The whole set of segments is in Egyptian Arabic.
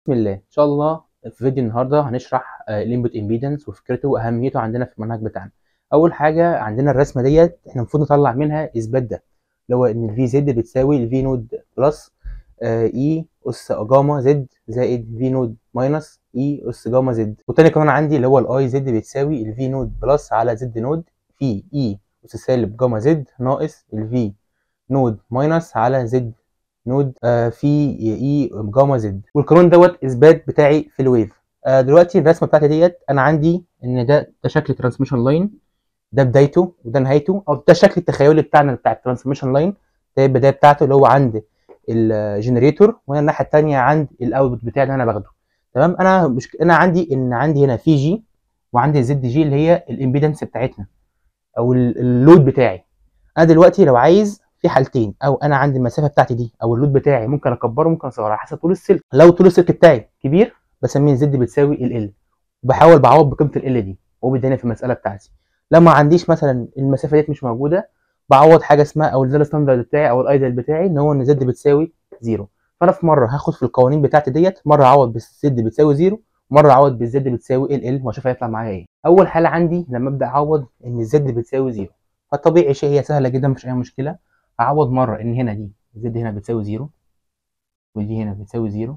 بسم الله ان شاء الله في فيديو النهارده هنشرح الانبوت امبيدنس وفكرته واهميته عندنا في المنهج بتاعنا اول حاجه عندنا الرسمه ديت احنا المفروض نطلع منها اثبات ده اللي هو ان الفي زد بتساوي الفي نود بلس اي اس جاما زد زائد في نود ماينس اي اس جاما زد والتاني كمان عندي اللي هو الاي زد بتساوي الفي نود بلس على زد نود في اي اس سالب جاما زد ناقص الفي نود ماينس على زد نود آه في اي جاما زد والقانون دوت اثبات بتاعي في الويف آه دلوقتي الرسمه بتاعتي ديت انا عندي ان ده ده شكل ترانسميشن لاين ده بدايته وده نهايته او ده الشكل التخيلي بتاعنا بتاع الترانسميشن لاين ده البدايه بتاعته اللي هو عند الجنريتور وانا الناحيه الثانيه عند الاوتبوت بتاعي اللي انا باخده تمام انا مش انا عندي ان عندي هنا في جي وعندي زد جي اللي هي الامبيدنس بتاعتنا او اللود بتاعي انا دلوقتي لو عايز في حالتين او انا عندي المسافه بتاعتي دي او اللود بتاعي ممكن اكبره ممكن اصغره على حسب طول السلك لو طول السلك بتاعي كبير بسميه زد بتساوي ال ال وبحاول بعوض بقيمه ال ال دي وهو بيديني في المساله بتاعتي لما ما عنديش مثلا المسافه ديت مش موجوده بعوض حاجه اسمها او ده الستاندرد بتاعي او الايدل بتاعي ان هو ان زد بتساوي زيرو فانا في مره هاخد في القوانين بتاعتي ديت مره اعوض بالزد بتساوي زيرو مره اعوض بالزد بتساوي ال ال واشوف هيطلع معايا ايه اول حاله عندي لما ابدا اعوض ان الزد بتساوي زيرو فالطبيعي شيء هي سهله جدا مفيش اي مشكله هعوض مره ان هنا دي زد هنا بتساوي زيرو ودي هنا بتساوي زيرو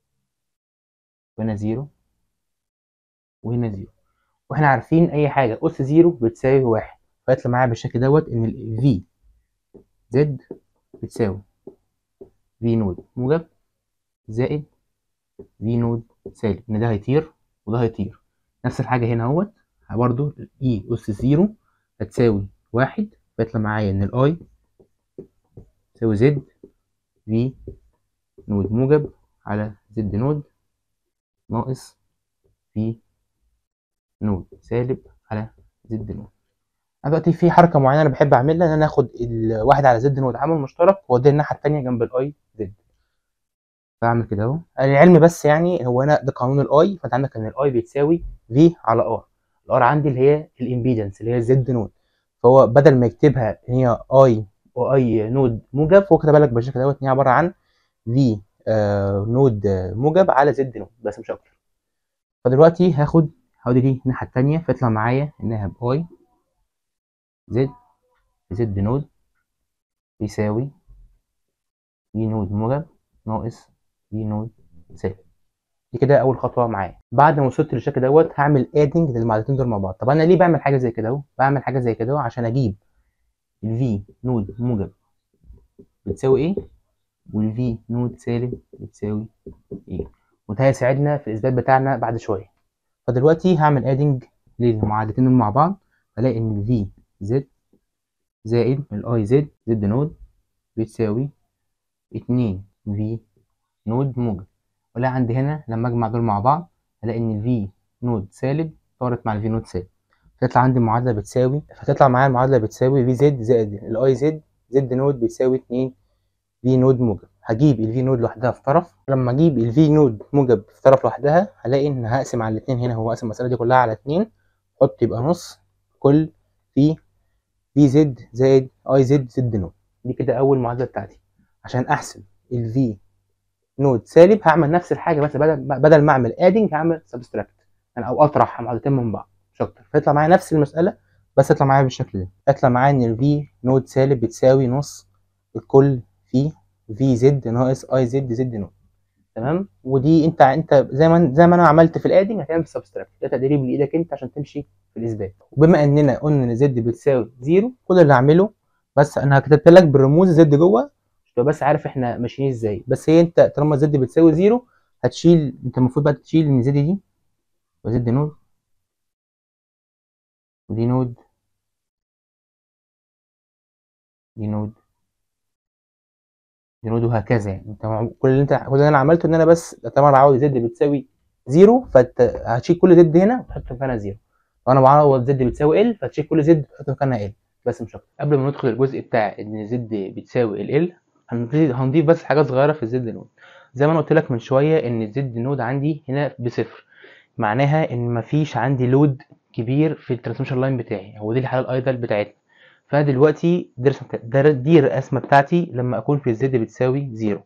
وهنا زيرو وهنا زيرو واحنا عارفين اي حاجه اس زيرو بتساوي واحد فيطلع معايا بالشكل دوت ان ال في زد بتساوي في نود موجب زائد في نود سالب ان ده هيطير وده هيطير نفس الحاجه هنا اهوت برضه اي اس زيرو هتساوي واحد فيطلع معايا ان الاي تساوي زد في نود موجب على زد نود ناقص في نود سالب على زد نود انا دلوقتي في حركه معينه انا بحب اعملها ان انا اخد الواحد على زد نود عامل مشترك واوديه الناحيه الثانيه جنب الاي زد فاعمل كده اهو العلم بس يعني هو انا ده قانون الاي فانت عندك ان الاي بتساوي في على ار الار عندي اللي هي الامبيدنس اللي هي زد نود فهو بدل ما يكتبها ان هي اي واي نود موجب فهو كتب لك بالشكل دوت ان هي عباره عن في آه نود موجب على زد نود بس مش اكتر فدلوقتي هاخد هودي دي الناحيه الثانيه فيطلع معايا انها باي زد زد نود بيساوي في نود موجب ناقص في نود سالب دي كده اول خطوه معايا بعد ما وصلت للشكل دوت هعمل ادنج للمعادلتين دول مع بعض طب انا ليه بعمل حاجه زي كده اهو بعمل حاجه زي كده اهو عشان اجيب الفي نود موجب بتساوي ايه والفي نود سالب بتساوي ايه وده هيساعدنا في الاثبات بتاعنا بعد شويه فدلوقتي هعمل ادنج للمعادلتين دول مع بعض الاقي ان الفي زد زائد الاي زد زد نود بتساوي اتنين في نود موجب ولا عندي هنا لما اجمع دول مع بعض الاقي ان الفي نود سالب طارت مع الفي نود سالب فتطلع عندي المعادله بتساوي فتطلع معايا المعادله بتساوي في زد زائد الاي زد زد نود بيساوي اتنين في نود موجب هجيب الفي نود لوحدها في طرف لما اجيب الفي نود موجب في طرف لوحدها هلاقي ان هقسم على الاتنين هنا هو قسم المساله دي كلها على اتنين احط يبقى نص كل في في زد زائد اي زد زد نود دي كده اول معادله بتاعتي عشان احسب الفي نود سالب هعمل نفس الحاجه بس بدل بدل ما اعمل ادنج هعمل سبستراكت يعني او اطرح معادلتين من بعض مش اكتر فيطلع معايا نفس المساله بس يطلع معايا بالشكل ده يطلع معايا ان الفي نود سالب بتساوي نص الكل في في زد ناقص اي زد زد نود تمام ودي انت انت زي ما زي ما انا عملت في الادنج هتعمل في السبستراكت ده تدريب بايدك انت عشان تمشي في الاثبات وبما اننا قلنا ان زد بتساوي زيرو كل اللي هعمله بس انا كتبت لك بالرموز زد جوه تبقى بس عارف احنا ماشيين ازاي بس هي انت طالما زد بتساوي زيرو هتشيل انت المفروض بقى تشيل ان زد دي وزد نود ودي نود دي نود دي نود وهكذا يعني انت كل اللي انت كل اللي انا عملته ان انا بس طالما انا عاوز زد بتساوي زيرو فانت هتشيل كل زد هنا وتحط مكانها زيرو وانا بعوض زد بتساوي ال فتشيل كل زد وتحط مكانها ال بس مش اكتر قبل ما ندخل الجزء بتاع ان زد بتساوي ال ال هنضيف بس حاجه صغيره في الزد نود زي ما انا قلت لك من شويه ان الزد نود عندي هنا بصفر معناها ان مفيش عندي لود كبير في الترانسميشن لاين بتاعي هو دي الحاله الايدل بتاعتنا فدلوقتي دي الرسمه دي الرسمه بتاعتي لما اكون في الزد بتساوي زيرو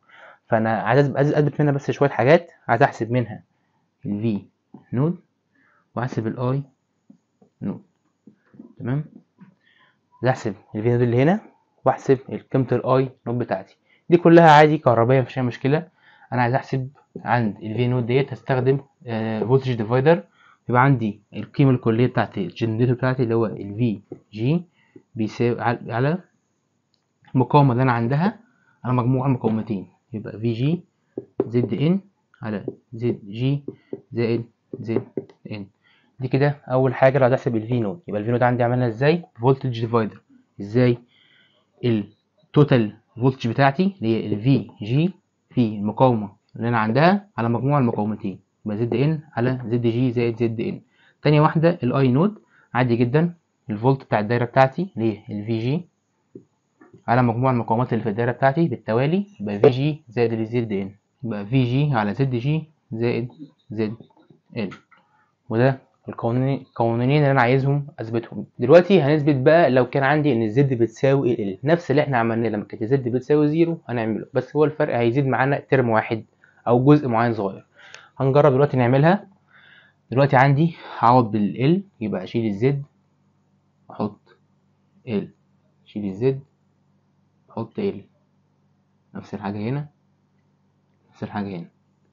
فانا عايز عايز اثبت منها بس شويه حاجات عايز احسب منها الفي نود واحسب الاي نود تمام عايز احسب الفي نود اللي هنا واحسب قيمه الاي نود بتاعتي دي كلها عادي كهربائيه مفيش اي مشكله انا عايز احسب عند الفي نود ديت هستخدم فولتج ديفايدر يبقى عندي القيمه الكليه بتاعت الجنريتور بتاعتي اللي هو الفي جي بيساوي على المقاومه اللي انا عندها على مجموع المقاومتين يبقى في جي زد ان على زد جي زائد زد ان دي كده اول حاجه لو عايز احسب الفي نود يبقى الفي نود عندي عملها ازاي فولتج ديفايدر ازاي التوتال فولتج بتاعتي اللي هي الفي جي في المقاومه اللي انا عندها على مجموع المقاومتين يبقى زد ان على زد جي زائد زد ان تاني واحده الاي نود عادي جدا الفولت بتاع الدايره بتاعتي اللي هي الفي جي على مجموع المقاومات اللي في الدايره بتاعتي بالتوالي يبقى في جي زائد الزد ان يبقى في جي على زد جي زائد زد ال وده القوانين القوانينين اللي انا عايزهم اثبتهم دلوقتي هنثبت بقى لو كان عندي ان الزد بتساوي ال نفس اللي احنا عملناه لما كانت الزد بتساوي زيرو هنعمله بس هو الفرق هيزيد معانا ترم واحد او جزء معين صغير هنجرب دلوقتي نعملها دلوقتي عندي هعوض بالال يبقى اشيل الزد احط ال اشيل الزد احط ال نفس الحاجه هنا نفس الحاجه هنا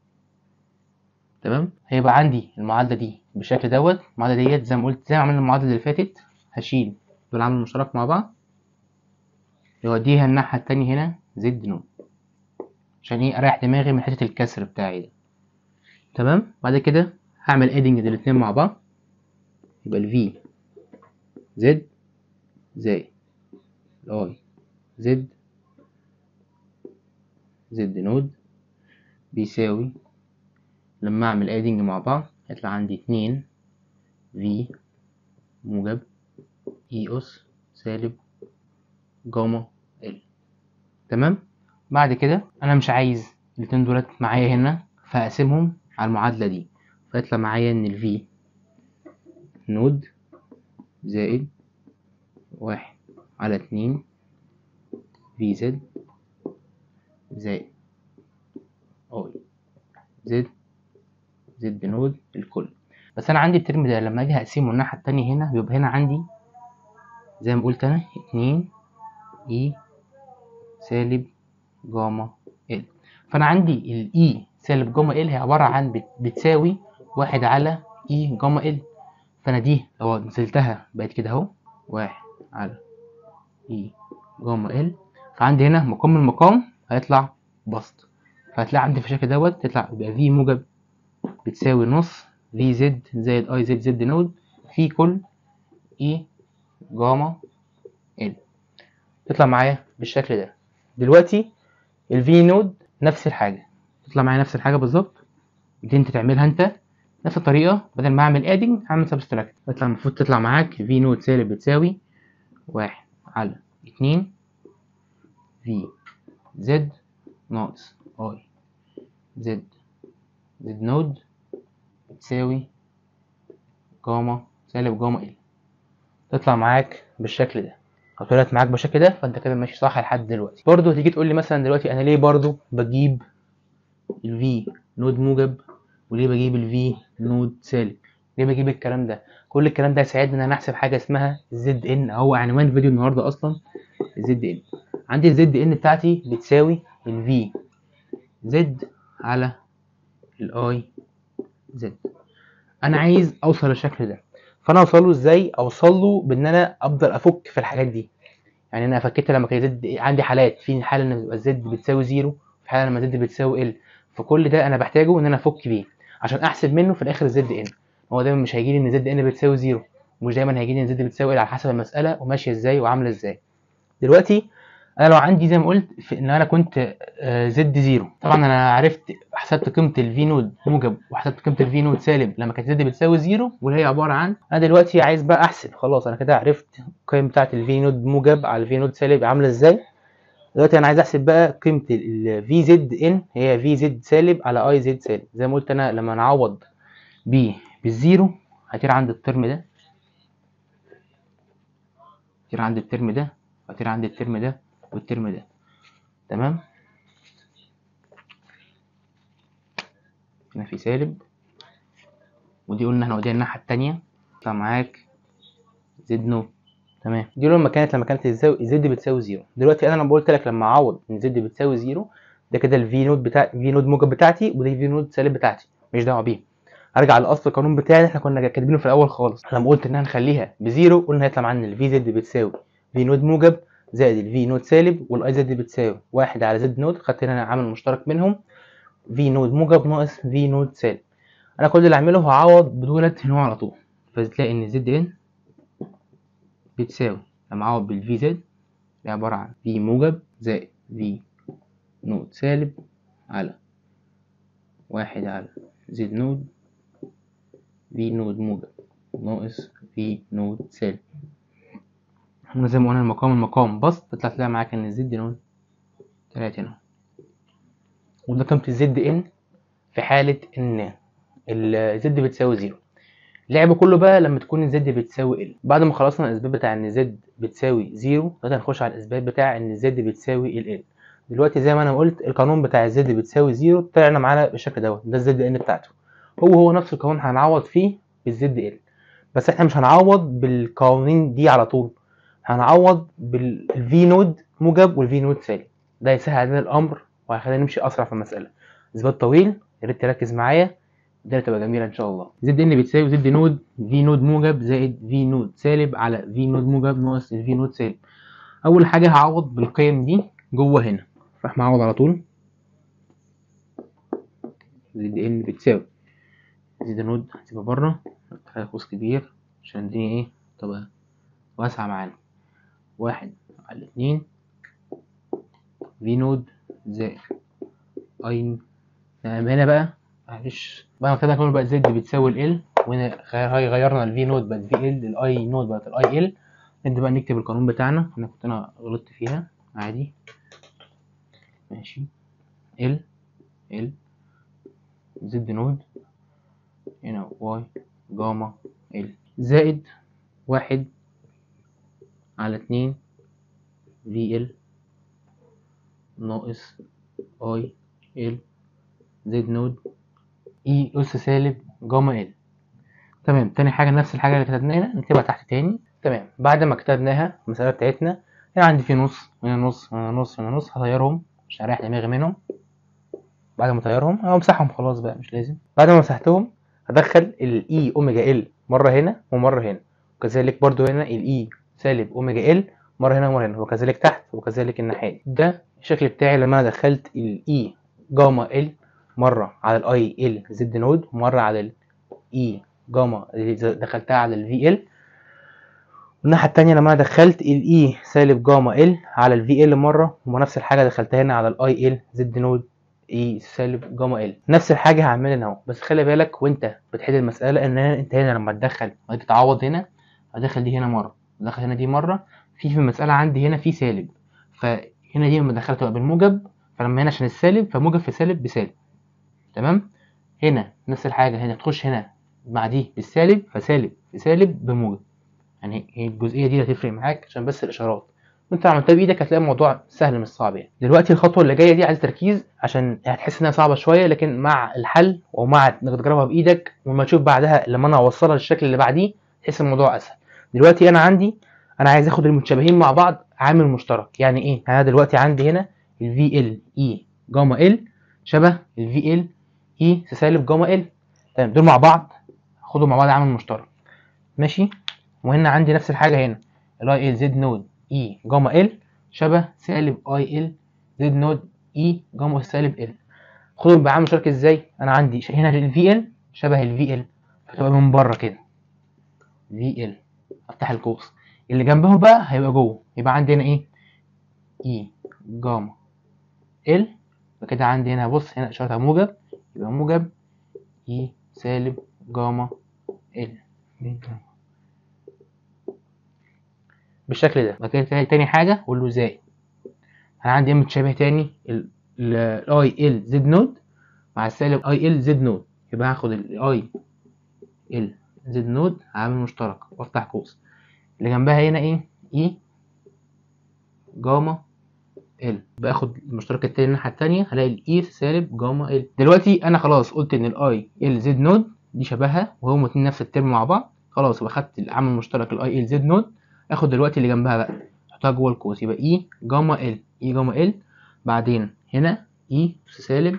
تمام هيبقى عندي المعادله دي بالشكل دوت المعادله ديت زي ما قلت زي ما عملنا المعادله اللي فاتت هشيل دول عامل مشترك مع بعض يوديها الناحيه التانية هنا زد نون عشان ايه اريح دماغي من حته الكسر بتاعي ده تمام بعد كده هعمل ادنج للاتنين مع بعض يبقى الفي زد زائد الاي زد زد نود بيساوي لما اعمل ادنج مع بعض هيطلع عندي اتنين في موجب اي اس سالب جاما ال تمام بعد كده انا مش عايز الاتنين دولت معايا هنا فهقسمهم على المعادلة دي فيطلع معايا ان الفي نود زائد واحد على اتنين في زد زائد اي زد زد نود الكل بس انا عندي الترم ده لما اجي هقسمه الناحيه التانية هنا بيبقى هنا عندي زي ما قلت انا اتنين اي سالب جاما ال فانا عندي الاي سالب جاما ال هي عباره عن بتساوي واحد على اي جاما ال فانا دي لو نزلتها بقت كده اهو واحد على اي جاما ال فعندي هنا مقام المقام هيطلع بسط فهتلاقي عندي في الشكل دوت تطلع يبقى في موجب بتساوي نص في زد زائد اي زد زد نود في كل اي جاما ال تطلع معايا بالشكل ده دلوقتي الفي نود نفس الحاجه تطلع معايا نفس الحاجه بالظبط دي انت تعملها انت نفس الطريقه بدل ما اعمل ادنج هعمل سبستراكت تطلع المفروض تطلع معاك في نود سالب بتساوي واحد على اتنين في زد ناقص اي زد زد نود بتساوي جاما سالب جاما ال تطلع معاك بالشكل ده لو طلعت معاك بالشكل ده فانت كده ماشي صح لحد دلوقتي برضو هتيجي تقول لي مثلا دلوقتي انا ليه برضو بجيب الفي نود موجب وليه بجيب الفي نود سالب ليه بجيب الكلام ده كل الكلام ده هيساعدني ان انا احسب حاجه اسمها زد ان هو عنوان فيديو النهارده اصلا زد ان عندي الزد ان بتاعتي بتساوي الفي زد على الاي زد انا عايز اوصل للشكل ده فانا اوصله ازاي اوصله بان انا افضل افك في الحاجات دي يعني انا فكيت لما كان زد عندي حالات في حاله ان بيبقى زد بتساوي زيرو في حاله لما زد بتساوي ال فكل ده انا بحتاجه ان انا افك بيه عشان احسب منه في الاخر زد ان هو دايما مش هيجي لي ان زد ان بتساوي زيرو ومش دايما هيجي لي ان زد بتساوي ال على حسب المساله وماشيه ازاي وعامله ازاي دلوقتي انا لو عندي زي ما قلت في ان انا كنت زد زيرو طبعا انا عرفت حسبت قيمه الفي نود موجب وحسبت قيمه الفي نود سالب لما كانت زد بتساوي زيرو واللي هي عباره عن انا دلوقتي عايز بقى احسب خلاص انا كده عرفت القيم بتاعه الفي نود موجب على الفي نود سالب عامله ازاي دلوقتي انا عايز احسب بقى قيمه الفي زد ان هي في زد سالب على اي زد سالب زي ما قلت انا لما نعوض ب بالزيرو هطير عند الترم ده هطير عند الترم ده هطير عند الترم ده والترم ده تمام هنا في سالب ودي قلنا هنوديها الناحية التانية يطلع معاك زد نود تمام دي لما كانت لما كانت الزاوية زد بتساوي زيرو دلوقتي انا لما قلت لك لما اعوض ان زد بتساوي زيرو ده كده الفي نود بتاع في نود موجب بتاعتي ودي في نود سالب بتاعتي مش دعوه بيه ارجع لاصل القانون بتاعي اللي احنا كنا كاتبينه في الاول خالص لما قلت ان هنخليها بزيرو قلنا هيطلع معانا الفي زد بتساوي في نود موجب زائد الفي نود سالب والاي زد بتساوي واحد على زد نود خدت هنا عامل مشترك منهم في نود موجب ناقص في نود سالب انا كل اللي اعمله هعوض بدولت هنا على طول فتلاقي ان زد ان بتساوي لما اعوض بالفي زد عبارة عن في موجب زائد في نود سالب على واحد على زد نود في نود موجب ناقص في نود سالب احنا زي ما قلنا المقام المقام بسط تطلع تلاقي معاك ان الزد نود تلاتة هنا وده قيمة الزد ان في حالة ان الزد بتساوي زيرو اللعب كله بقى لما تكون الزد بتساوي ال بعد ما خلصنا الاثبات بتاع ان زد بتساوي زيرو دلوقتي هنخش على الاثبات بتاع ان زد بتساوي ال ال دلوقتي زي ما انا قلت القانون بتاع الزد بتساوي زيرو طلعنا معانا بالشكل دوت ده الزد ان بتاعته هو هو نفس القانون هنعوض فيه بالزد ال بس احنا مش هنعوض بالقوانين دي على طول هنعوض بالفي نود موجب والفي نود سالب ده يسهل علينا الامر وهيخلينا نمشي اسرع في المساله اثبات طويل يا ريت تركز معايا الدنيا تبقى جميله ان شاء الله زد ان بتساوي زد نود في نود موجب زائد في نود سالب على في نود موجب ناقص الفي نود سالب اول حاجه هعوض بالقيم دي جوه هنا راح معوض على طول زد ان بتساوي زد نود هتبقى بره هتبقى قوس كبير عشان الدنيا ايه تبقى واسعه معانا واحد على اتنين في نود زائد اي تمام هنا بقى معلش بعد كده كله بقى زد بتساوي ال وهنا غير- غيرنا الفي نود بقت في ال الاي نود بقت الاي ال نبدا بقى نكتب القانون بتاعنا انا كنت انا غلطت فيها عادي ماشي ال ال زد نود هنا واي جاما ال زائد واحد على اتنين في ال ناقص اي ال زد نود اي اس سالب جاما ال تمام تاني حاجه نفس الحاجه اللي كتبناها نكتبها تحت تاني تمام بعد ما كتبناها المساله بتاعتنا هنا عندي في نص هنا نص هنا نص هنا نص هطيرهم مش هريح دماغي منهم بعد ما اطيرهم او امسحهم خلاص بقى مش لازم بعد ما مسحتهم هدخل الاي اوميجا ال مره هنا ومره هنا وكذلك برضو هنا الاي سالب اوميجا ال مره هنا ومره هنا وكذلك تحت وكذلك الناحيه دي ده الشكل بتاعي لما انا دخلت الاي جاما ال مره على الاي ال زد نود ومره على الاي جاما اللي دخلتها على الفي ال والناحيه التانية لما انا دخلت الاي سالب جاما ال على الفي ال مره ونفس الحاجه دخلتها هنا على الاي ال زد نود اي سالب جاما ال نفس الحاجه هعملها هنا اهو بس خلي بالك وانت بتحل المساله ان انت هنا لما تدخل تتعوض هنا هدخل دي هنا مره دخل هنا دي مره في في المساله عندي هنا في سالب فهنا دي لما دخلت تبقى بالموجب فلما هنا عشان السالب فموجب في سالب بسالب تمام هنا نفس الحاجه هنا تخش هنا مع دي بالسالب فسالب في سالب بموجب يعني هي الجزئيه دي هتفرق معاك عشان بس الاشارات وانت عملتها بايدك هتلاقي الموضوع سهل مش صعب يعني دلوقتي الخطوه اللي جايه دي عايز تركيز عشان هتحس انها صعبه شويه لكن مع الحل ومع انك تجربها بايدك وما تشوف بعدها لما انا اوصلها للشكل اللي بعديه تحس الموضوع اسهل دلوقتي انا عندي انا عايز اخد المتشابهين مع بعض عامل مشترك يعني ايه انا دلوقتي عندي هنا الفي ال اي جاما ال شبه الفي ال اي سالب جاما ال تمام دول مع بعض خدوا مع بعض عامل مشترك ماشي وهنا عندي نفس الحاجه هنا الاي ال زد نود اي جاما ال شبه سالب اي ال زد نود اي جاما سالب ال خدهم بعامل مشترك ازاي انا عندي ش- هنا الفي ال شبه الفي ال فتبقى من بره كده في ال افتح القوس اللي جنبهم بقى هيبقى جوه يبقى عندي هنا ايه اي جاما ال فكده عندي هنا بص هنا اشارتها موجب يبقى موجب اي سالب جاما ال بالشكل ده بعد كده تاني- تاني حاجه اقول له زائد انا عندي ايه متشابه تاني الاي ال زد نود مع السالب اي ال زد نود يبقى هاخد الاي ال زد نود عامل مشترك وافتح قوس اللي جنبها هنا ايه اي جاما ال باخد المشترك التاني الناحيه التانيه هلاقي الاي سالب جاما ال دلوقتي انا خلاص قلت ان الاي ال زد نود دي شبهها وهما اتنين نفس الترم مع بعض خلاص يبقى خدت العامل المشترك الاي ال زد نود اخد دلوقتي اللي جنبها بقى احطها جوه القوس يبقى اي جاما ال اي جاما ال بعدين هنا اي سالب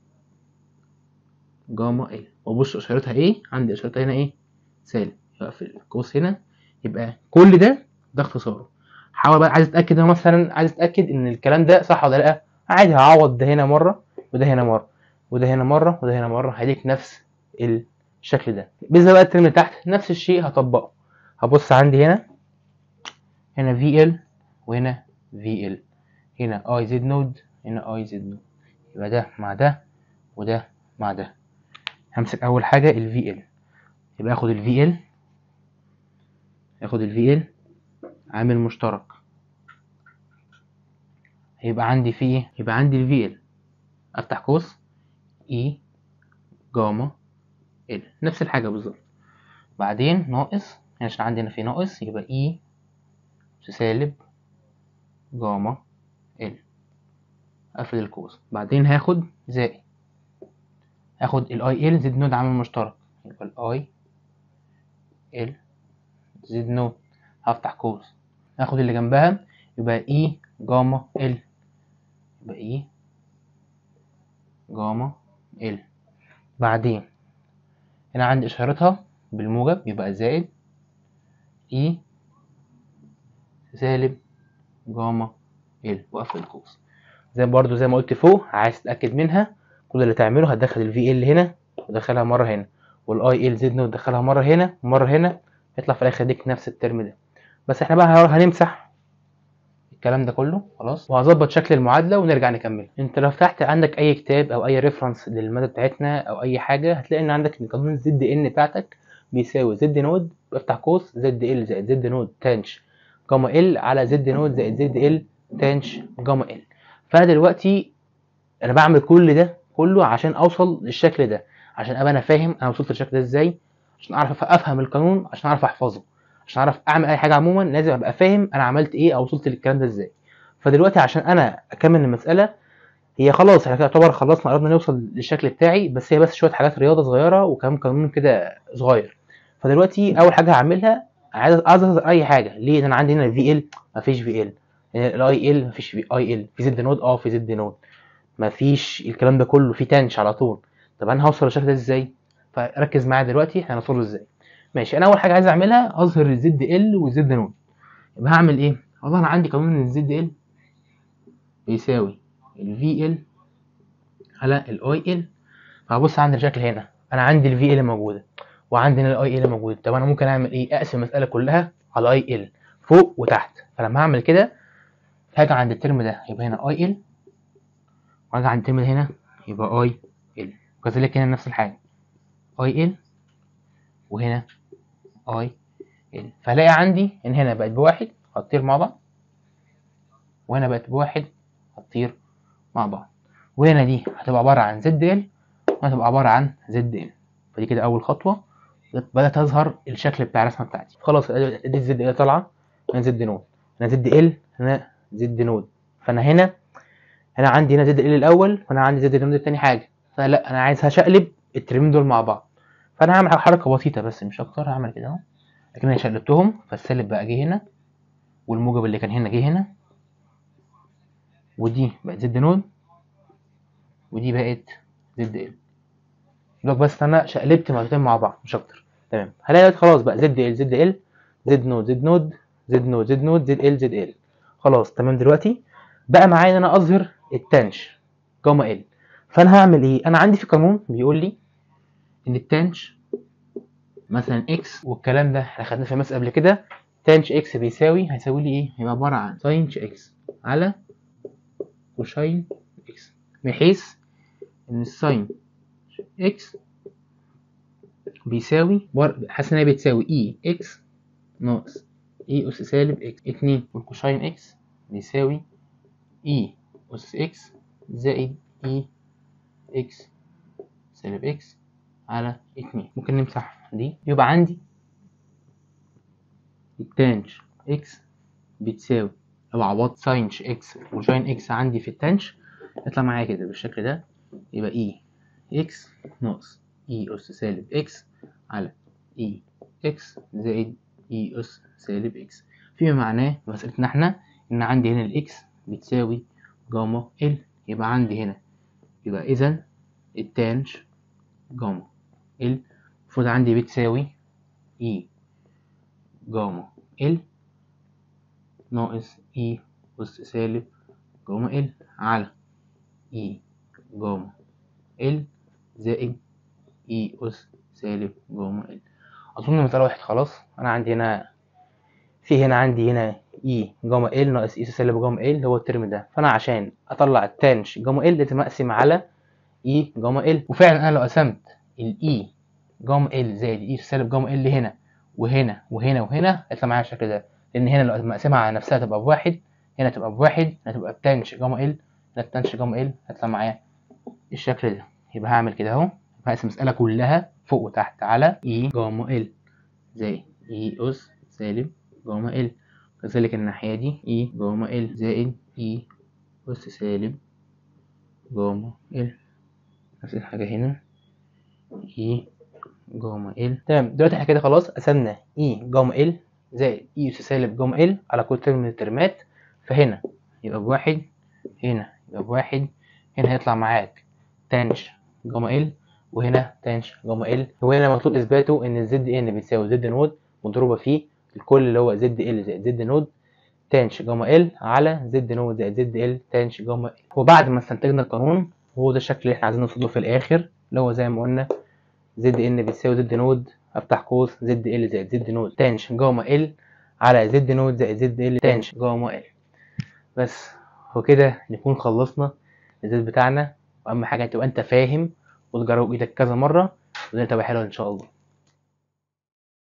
جاما ال وبص اشارتها ايه عندي اشارتها هنا ايه سالب يبقى في القوس هنا يبقى كل ده ده اختصاره حاول بقى عايز اتاكد انا مثلا عايز اتاكد ان الكلام ده صح ولا لا عادي هعوض ده هنا مره وده هنا مره وده هنا مره وده هنا مره هيديك نفس الشكل ده بالنسبه بقى الترم اللي تحت نفس الشيء هطبقه هبص عندي هنا هنا في ال وهنا في ال هنا اي زد نود هنا اي زد نود يبقى ده مع ده وده مع ده همسك اول حاجه ال في ال يبقى اخد ال في ال اخد ال في ال عامل مشترك هيبقى عندي فيه ايه يبقى عندي ال في ال افتح قوس اي جاما ال نفس الحاجه بالظبط بعدين ناقص عشان عندنا في ناقص يبقى اي سالب جاما ال اقفل القوس بعدين هاخد زائد هاخد الاي ال زد نود عامل مشترك يبقى الاي ال زد نود هفتح قوس هاخد اللي جنبها يبقى اي جاما ال يبقى اي جاما ال بعدين هنا عندي اشارتها بالموجب يبقى زائد اي سالب جاما ال واقفل القوس زي برضو زي ما قلت فوق عايز تتاكد منها كل اللي تعمله هتدخل الفي ال هنا ودخلها مره هنا والاي ال زد نود تدخلها مره هنا ومره هنا يطلع في الاخر يديك نفس الترم ده بس احنا بقى هنمسح الكلام ده كله خلاص وهظبط شكل المعادله ونرجع نكمل انت لو فتحت عندك اي كتاب او اي ريفرنس للماده بتاعتنا او اي حاجه هتلاقي ان عندك ان قانون زد ان بتاعتك بيساوي زد نود افتح قوس زد ال زائد زد نود تانش جاما ال على زد نود زائد زد ال تانش جاما ال فانا دلوقتي انا بعمل كل ده كله عشان اوصل للشكل ده عشان ابقى انا فاهم انا وصلت للشكل ده ازاي عشان اعرف افهم القانون عشان اعرف احفظه عشان اعرف اعمل اي حاجه عموما لازم ابقى فاهم انا عملت ايه او وصلت للكلام ده ازاي فدلوقتي عشان انا اكمل المساله هي خلاص احنا كده يعتبر خلصنا قربنا نوصل للشكل بتاعي بس هي بس شويه حاجات رياضه صغيره وكم قانون كده صغير فدلوقتي اول حاجه هعملها عايز عايز اظهر اي حاجه ليه لان انا عندي هنا في ال مفيش في ال الاي ال مفيش في اي ال في زد نود اه في زد نود مفيش الكلام ده كله في تانش على طول طب انا هوصل للشكل ده ازاي فركز معايا دلوقتي هنوصله ازاي ماشي انا اول حاجه عايز اعملها اظهر الزد ال والزد نود يبقى هعمل ايه والله انا عندي قانون ان الزد ال بيساوي الفي ال على الاي ال فهبص عند الشكل هنا انا عندي الفي ال موجوده وعندي هنا الاي ال موجود طب انا ممكن اعمل ايه اقسم المساله كلها على اي ال فوق وتحت فلما هعمل كده هاجي عند الترم ده يبقى هنا اي ال واجي عند الترم ده هنا يبقى اي ال وكذلك هنا نفس الحاجه اي ال وهنا اي ال فهلاقي عندي ان هنا بقت بواحد هتطير مع بعض وهنا بقت بواحد هتطير مع بعض وهنا دي هتبقى عبارة عن زد ال وهتبقى عبارة عن زد ال فدي كده أول خطوة بدأت تظهر الشكل بتاع الرسمة بتاعتي خلاص دي الزد ال طالعة هنا زد نود هنا زد ال هنا زد نود فأنا هنا هنا عندي هنا زد ال الأول وأنا عندي زد نود التاني حاجة فلا أنا عايز هشقلب الترمين دول مع بعض فأنا هعمل حركة بسيطة بس مش أكتر هعمل كده أهو لكن أنا شقلبتهم فالسالب بقى جه هنا والموجب اللي كان هنا جه هنا ودي بقت زد نود ودي بقت زد ال دوك بس انا شقلبت مرتين مع بعض مش اكتر تمام هلاقي دلوقتي خلاص بقى زد ال زد ال زد نود زد نود زد نود زد نود زد ال زد ال خلاص تمام دلوقتي بقى معايا ان انا اظهر التانش جاما ال فانا هعمل ايه انا عندي في قانون بيقول لي ان التانش مثلا اكس والكلام ده احنا خدناه في المسألة قبل كده تانش اكس بيساوي هيساوي لي ايه هيبقى عباره عن ساينش اكس على كوشاين اكس بحيث ان الساين اكس بيساوي حاسس ان هي بتساوي اي اكس ناقص اي اس سالب اكس اتنين والكوشاين اكس بيساوي اي اس اكس زائد اي اكس سالب اكس على اتنين ممكن نمسح دي يبقى عندي التانج اكس بتساوي لو عوضت ساينش اكس وجاين اكس عندي في التانش يطلع معايا كده بالشكل ده يبقى اي اكس ناقص اي اس سالب اكس على اي اكس زائد اي اس سالب اكس فيما معناه مسألتنا احنا ان عندي هنا الاكس بتساوي جاما ال يبقى عندي هنا يبقى اذا التانج جاما ال المفروض عندي بتساوي اي جاما ال ناقص اي أس سالب جاما ال على اي جاما ال زائد اي أس سالب جاما ال أظن المسألة واحد خلاص أنا عندي هنا في هنا عندي هنا اي جاما ال ناقص اي سالب جاما ال هو الترم ده فأنا عشان أطلع التانش جاما ال لازم أقسم على اي جاما ال وفعلا أنا لو قسمت الاي جاما ال زائد اي سالب جاما ال هنا وهنا وهنا وهنا هيطلع معايا الشكل ده لان هنا لو مقسمها على نفسها تبقى بواحد هنا تبقى بواحد هنا تبقى بتانش جاما ال هنا بتانش جاما ال هيطلع معايا الشكل ده يبقى هعمل كده اهو هقسم المسألة كلها فوق وتحت على اي جاما ال زائد اي اس سالب جاما ال كذلك الناحية دي اي جاما ال زائد اي اس سالب جاما ال نفس الحاجة هنا اي جاما ال تمام دلوقتي احنا كده خلاص قسمنا اي جاما ال زائد اي اس سالب جاما ال على كل ترم من الترمات فهنا يبقى بواحد هنا يبقى بواحد هنا هيطلع معاك تانش جاما ال وهنا تانش جاما ال وهنا مطلوب اثباته ان الزد ان بتساوي زد نود مضروبه في الكل اللي هو زد ال زائد زد نود تانش جاما ال على زد نود زائد زد ال تانش جاما ال وبعد ما استنتجنا القانون هو ده الشكل اللي احنا عايزين نوصل له في الاخر اللي هو زي ما قلنا زد ان بتساوي زد نود افتح قوس زد ال زائد زد نود تانش جاما ال على زد نود زائد زد ال تانش جاما ال بس وكده نكون خلصنا الزد بتاعنا واهم حاجه تبقى انت فاهم وتجرب ايدك كذا مره والدنيا تبقى حلوه ان شاء الله